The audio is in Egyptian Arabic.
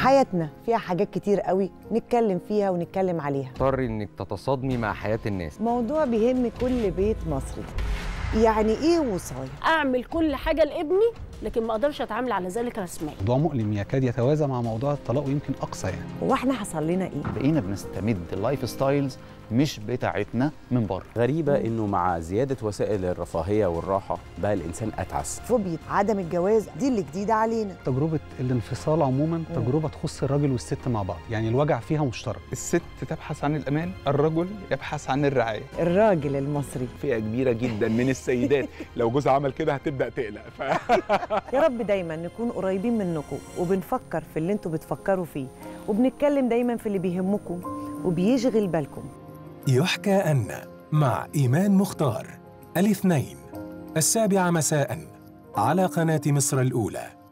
حياتنا فيها حاجات كتير قوي نتكلم فيها ونتكلم عليها اضطر انك تتصادمي مع حياه الناس موضوع بيهم كل بيت مصري يعني ايه وصايه اعمل كل حاجه لابني لكن ما اقدرش اتعامل على ذلك رسميا موضوع مؤلم يكاد يتوازى مع موضوع الطلاق ويمكن اقصى يعني هو احنا حصل لنا ايه بقينا بنستمد اللايف ستايلز مش بتاعتنا من بره غريبة إنه مع زيادة وسائل الرفاهية والراحة بقى الإنسان أتعس فوبيا عدم الجواز دي اللي جديده علينا تجربه الانفصال عموما تجربه تخص الراجل والست مع بعض يعني الوجع فيها مشترك الست تبحث عن الأمان الرجل يبحث عن الرعاية الراجل المصري فئة كبيرة جدا من السيدات لو جوزها عمل كده هتبدأ تقلق ف... يا رب دايما نكون قريبين منكم وبنفكر في اللي انتوا بتفكروا فيه وبنتكلم دايما في اللي بيهمكم وبيشغل بالكم يحكى أن مع إيمان مختار الاثنين السابعة مساء على قناة مصر الأولى